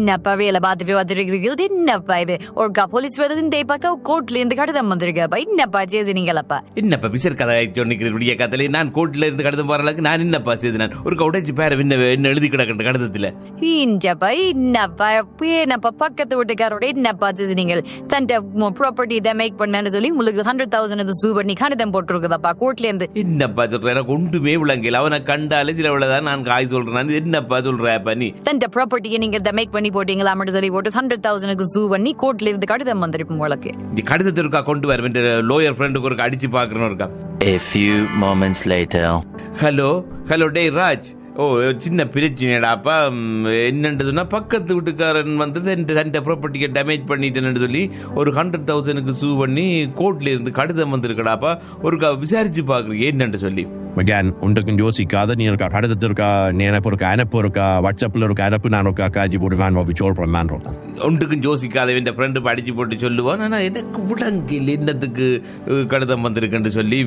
என்னப்பா வேலை பார்த்துட்டு வந்துருக்கிறீர்கள் என்னப்பா இது ஒருக்கா போலீஸ் வருது இந்த பக்கம் கோர்ட்ல இருந்து கடிதம் வந்திருக்கப்பா என்னப்பா செய்தீங்களப்பா என்னப்பா பிசர் கதை சொன்னிக்கிறேன் விடிய கதையில நான் கோர்ட்ல இருந்து கடிதம் போற அளவுக்கு நான் என்னப்பா செய்து நான் ஒரு உடைச்சு பேர என்ன என்ன எழுதி கிடக்கின்ற கடிதத்துல இஞ்சப்பா என்னப்பா என்னப்பா பக்கத்து வீட்டுக்காரோட என்னப்பா செய்தீங்க தன் ப்ராப்பர்ட்டி இதை மேக் பண்ணேன்னு சொல்லி உங்களுக்கு ஹண்ட்ரட் தௌசண்ட் இது சூ பண்ணி கடிதம் போட்டிருக்குதாப்பா கோர்ட்ல இருந்து என்னப்பா சொல்ற எனக்கு ஒன்றுமே விளங்கல அவனை கண்டாலே சில தான் நான் காய் சொல்றேன் என்னப்பா சொல்றப்பா நீ தன் ப்ராப்பர்ட்டியை நீங்க இதை மேக் பண்ணி போட்டீங்களா மட்டும் சொல்லி போட்டு ஹண்ட்ரட் தௌசண்ட்க்கு சூ பண்ணி கோர்ட்ல இருந்து கடிதம் வந்திருக்கும் உங்களுக்கு இந்த கடிதத்தை இருக்கா கொண்டு வர லோயர் ஃப்ரெண்டுக்கு ஒரு அடிச்சு பாக்குறேன் இருக்கா A few moments later. Hello hello டேய் ராஜ் ஓ சின்ன பிரச்சனைடாப்பா ம், என்னன்னு சொன்னா பக்கத்து வீட்டுக்காரன் வந்து தன் தன் ப்ராப்பர்ட்டியை டேமேஜ் பண்ணிட்டேன்னு சொல்லி ஒரு ஹண்ட்ரட் தௌசண்ட்க்கு சூ பண்ணி கோர்ட்ல இருந்து கடிதம் வந்திருக்கடாப்பா ஒரு க- விசாரிச்சு பாக்குறீங்க என்னன்னு சொல்லி again உண்டுக்கும் யோசிக்காத நீ இருக்கா கடிதத்தில் இருக்கா நீ எனக்கு ஒரு அனுப்பு இருக்கா வாட்ஸ்அப்பில் இருக்க அனுப்பு நான் இருக்கா காஜி போட்டு வேன் வாவி சொல்கிறேன் மேன் ஒன்றுக்கும் ஜோசிக்காத என் ஃப்ரெண்டு அடிச்சு போட்டு சொல்லுவான் ஆனா எனக்கு விளங்கில் என்னத்துக்கு அஹ், கடிதம் வந்திருக்குன்னு சொல்லி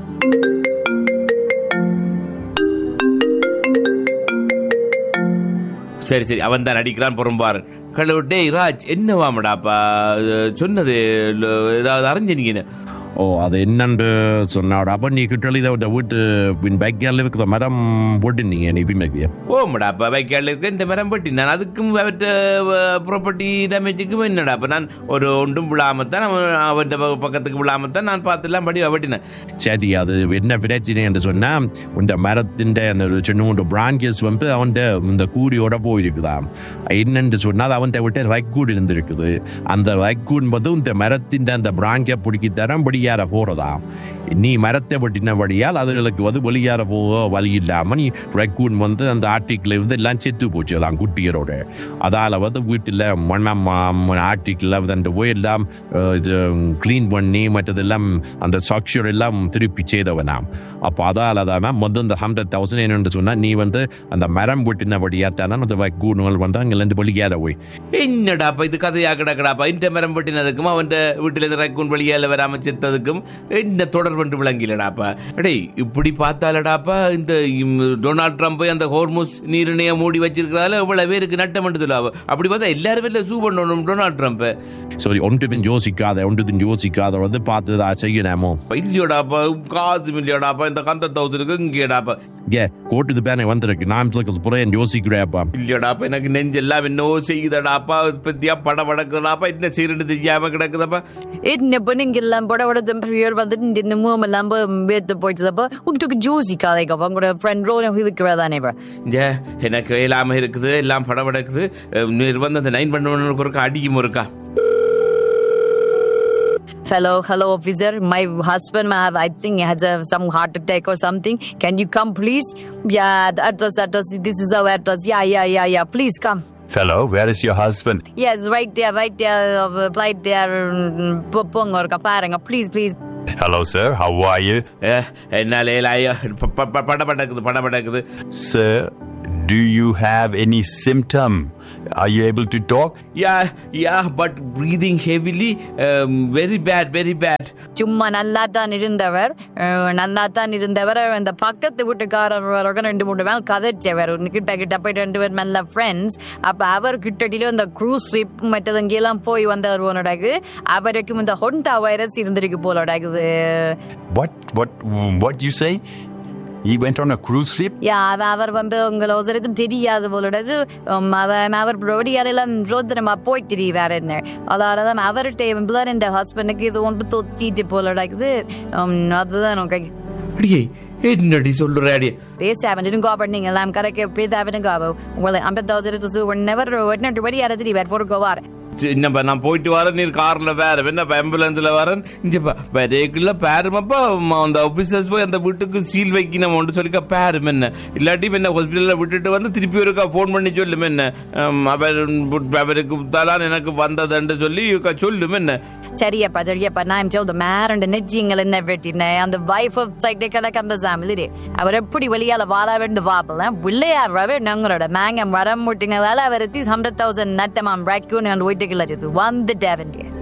சரி சரி அவன் தான் அடிக்கிறான் புறம்பாரன் ஹலோ டேய் ராஜ் என்னவாமடாப்பா அஹ், சொன்னது ல- ஏதாவது அறிஞ்சினீங்க ஓ அது என்னன்னு சொன்னாடு அப்போ நீ கிட்ட இதை இந்த வீட்டு பின் பேக்கியால் இருக்கிற மரம் போட்டுனீங்க நீ பின்பாக்கியா ஓமடாப்பா வைக்கால இருக்க இந்த மரம் பட்டி நான் அதுக்கும் அவற்ற ப்ராப்பர்ட்டி டேமேஜுக்கும் என்னடாப்பா நான் ஒரு ஒன்றும் விழாமத்தான் அவன் அவன் பக்கத்துக்கு விழாமத்தான் நான் பார்த்துலாம் படி வெட்டினேன் சரி அது என்ன பிரச்சனை என்று சொன்னால் இந்த மரத்தின் அந்த ஒரு சின்ன ஒரு பிரான்கஸ் வந்து அவன் இந்த கூடியோட போயிருக்குதாம் என்னன்னு சொன்னால் அவன் விட்டு வைக்கூடு இருந்திருக்குது அந்த வைக்கூடு வந்து இந்த மரத்தின் அந்த பிராங்கை பிடிக்கி தரம் வெளியார போறதா நீ மரத்தை வெட்டினபடியால் அதுகளுக்கு வந்து வெளியார போக வழி இல்லாமல் நீ வைக்கூன் வந்து அந்த ஆர்டிக்கில் இருந்து எல்லாம் செத்து போச்சு அதான் குட்டியரோட அதால் வந்து வீட்டில் மண்ணம் ஆர்டிக்கில் வந்து அந்த போய் எல்லாம் அஹ், இது க்ளீன் பண்ணி மற்றதெல்லாம் அந்த ஸ்ட்ரக்சர் எல்லாம் திருப்பி செய்தவனாம் அப்போ அதால் அதான் மொத்தம் இந்த ஹண்ட்ரட் தௌசண்ட் என்னென்னு சொன்னால் நீ வந்து அந்த மரம் வெட்டினபடியாக தானே அந்த வைக்கூணுகள் வந்து அங்கேருந்து வெளியேற போய் என்னடாப்பா இது கதையா கிடக்கடாப்பா இந்த மரம் பட்டினதுக்கும் அவன் வீட்டில் இருந்து ரக்கூன் வழியால வராம செத்ததுக்கும் என்ன தொடர்பு விளங்கிலடாப்பா டேய் இப்படி பார்த்தாலடாப்பா இந்த இம், டொனால்ட் ட்ரம்ப் அந்த ஹோர்முஸ் நீரிணைய மூடி வச்சிருக்கிறதால இவ்வளவு பேருக்கு நட்டம் சொல்லுவா அப்படி பார்த்தா எல்லாரும் வெளில சூ பண்ணணும் டொனால்ட் ட்ரம்ப் சரி ஒன்றுக்கும் யோசிக்காத ஒன்றுக்கும் யோசிக்காத வந்து பார்த்து தான் செய்யணுமோ இல்லையோடாப்பா காசு இல்லையோடாப்பா இந்த கந்த தௌசண்ட்க்கு இங்கேடாப்பா ஏ கோட்டுக்கு பேனே வந்திருக்கு நான் புறையன் யோசிக்கிறேப்பா இல்லையோடாப்பா எனக்கு நெஞ்செல்லாம் என்னவோ செய்யுதடாப்பா பத்தியா பட படக்குதாப்பா என்ன செய்யறது தெரியாம கிடக்குதாப்பா என்ன பண்ணுங்க எல்லாம் பட பட ஜம்பர் வந்துட்டு இந்த மூம் எல்லாம் வேத்து போயிடுச்சப்ப உனக்கு ஜூசி காதைக்கப்பா உங்களோட ஃப்ரெண்ட் ரோன இருக்கிறதானே ஏ எனக்கு இல்லாம இருக்குது எல்லாம் படம் படக்குது வந்து அந்த நைன் பண்ணவனுக்கு இருக்கா அடிக்கும் இருக்கா Hello, hello, officer. My husband, I have, I think, has a, some heart attack or something. Can you come, please? Yeah, the address, address. This is our address. Yeah, yeah, yeah, yeah. Please come. Fellow, where is your husband? Yes, right there, right there, uh, right there. mm, போ- போங்க ஒருக்கா பாருங்க please please Hello, sir. How are you? ஏ, என்னால ஏலாய ப- ப- பட படக்குது பட படக்குது Sir, do you have any symptom? Are you able to talk? Yeah yeah but breathing heavily very bad very bad சும்மா நல்லா தான் இருந்தவர் அஹ், நல்லா தான் இருந்தவர் அந்த பக்கத்து வீட்டுக்காரரோட ரெண்டு மூணு பேர் கதைச்சவர் கிட்ட கிட்ட போய் ரெண்டு பேர் நல்ல ஃப்ரெண்ட்ஸ் அப்ப அவர் கிட்டடியில இந்த க்ரூஸ் ட்ரிப் மற்றது இங்கெல்லாம் போய் வந்தவர் உன்னோடகு அவருக்கும் இந்த ஹொண்டா வைரஸ் இருந்திருக்கு போலோடகுது What? What? What you say? He went on a cruise ship. யா அவ- அவர் வந்து உங்களை ஒருத்தருக்கு தெரியாது போலோடது உம், அவ- அவர் ரோடியாரெல்லாம் ரோஜனமா போய் தெரிவார் என்ன அதாவது அவர்கிட்ட பிள்ளர் என் ஹஸ்பண்டுக்கு இது ஒன்று தொத்திட்டு போலோடகுது உம், அதுதான் எனக்கு அடியே என்னடி சொல்ற அடியே பேச அவன் கோபம் எல்லாம் கரைக்க பேச அவன் கோபம் உங்களை ஐம்பது தௌசண்ட் நெவர் வெட்டினட்டு வழி அரசி வேறு போட்டு கோவார் என்னப்பா நான் போயிட்டு வரேன் நீ கார்ல வேற என்னப்பா ஆம்புலன்ஸ்ல வரேன் இங்கப்பா பெரியக்குள்ள பேருமப்பா ம- அந்த ஆபீசர்ஸ் போய் அந்த வீட்டுக்கு சீல் வைக்கணும் சொல்லிக்க பேரும் என்ன இல்லாட்டி என்ன ஹாஸ்பிட்டல்ல விட்டுட்டு வந்து திருப்பி ஒருக்கா ஃபோன் பண்ணி சொல்லும் என்ன ஹம், அவர் அவருக்கு தலான் எனக்கு வந்ததுன்னு சொல்லி க- சொல்லும் என்ன சரியப்பா சரியப்பா நான் சொல்ல மேரண்டு நெஜ்ஜிங்கள் என்ன வெட்டினேன் அந்த வைஃப் சைட்டே கணக்கு அந்த சாமிலி அவர் எப்படி வெளியால வாழ வேண்டு வாப்பலாம் பிள்ளையாரவே நாங்களோட மேங்க மரம் முட்டிங்களால அவர் ஹண்ட்ரட் தௌசண்ட் நட்டமாம் ராக்யூன் வீட்டுக்குள்ள வந்துட்டு அவன்